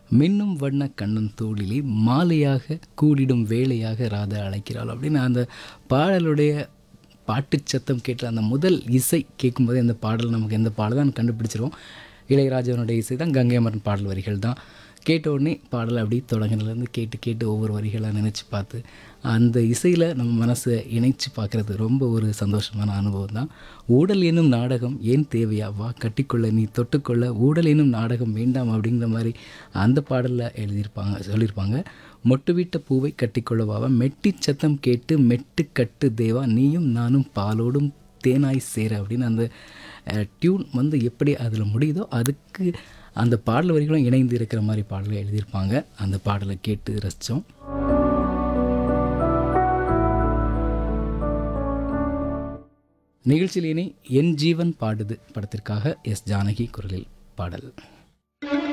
மின்னும் வண்ண கண்ணன் தோளிலே மாலையாக கூடிடும் வேலையாக ராதா அழைக்கிறாள் அப்படின்னு அந்த பாடலுடைய பாட்டுச் சத்தம் கேட்ட அந்த முதல் இசை கேட்கும்போது அந்த பாடல் நமக்கு எந்த பாடல் கண்டுபிடிச்சிருவோம் இளையராஜாவுடைய இசை தான் கங்கை அமரன் பாடல் வரிகள் தான் கேட்ட உடனே பாடல் அப்படி தொடங்கினதுலேருந்து கேட்டு கேட்டு ஒவ்வொரு வரிகளாக நினச்சி பார்த்து அந்த இசையில் நம்ம மனசை இணைச்சு பார்க்குறது ரொம்ப ஒரு சந்தோஷமான அனுபவம் தான் ஊடல் என்னும் நாடகம் ஏன் தேவையா வா கட்டிக்கொள்ள நீ தொட்டுக்கொள்ள ஊடல் என்னும் நாடகம் வேண்டாம் அப்படிங்கிற மாதிரி அந்த பாடலில் எழுதியிருப்பாங்க சொல்லியிருப்பாங்க மொட்டு விட்ட பூவை கட்டிக்கொள்ளவாவா மெட்டி சத்தம் கேட்டு மெட்டு கட்டு தேவா நீயும் நானும் பாலோடும் தேனாய் சேர அப்படின்னு அந்த டியூன் வந்து எப்படி அதில் முடியுதோ அதுக்கு அந்த பாடல் வரிகளும் இணைந்து இருக்கிற மாதிரி பாடலை எழுதியிருப்பாங்க அந்த பாடலை கேட்டு ரசித்தோம் நிகழ்ச்சியிலேனே என் ஜீவன் பாடுது படத்திற்காக எஸ் ஜானகி குரலில் பாடல்